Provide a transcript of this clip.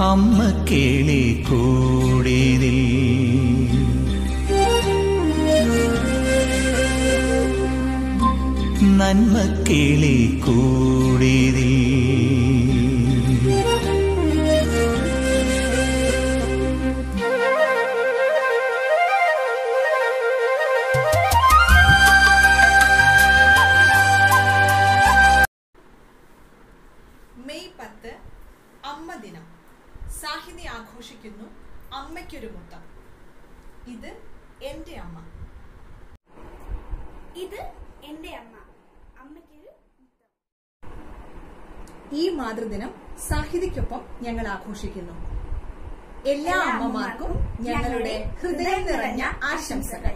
അമ്മ കേളി കൂടിയതിൽ നന്മ കിളി കൂടിയതിൽ മെയ് പത്ത് അമ്മ ദിനം സാഹിതി ആഘോഷിക്കുന്നു അമ്മയ്ക്കൊരു മുത്തം ഇത് എന്റെ അമ്മ ഇത് എന്റെ അമ്മ അമ്മയ്ക്കൊരു മുത്തം. ഈ മാതൃദിനം സാഹിതിക്കൊപ്പം ഞങ്ങൾ ആഘോഷിക്കുന്നു എല്ലാ അമ്മമാർക്കും ഞങ്ങളുടെ ഹൃദയം നിറഞ്ഞ ആശംസകൾ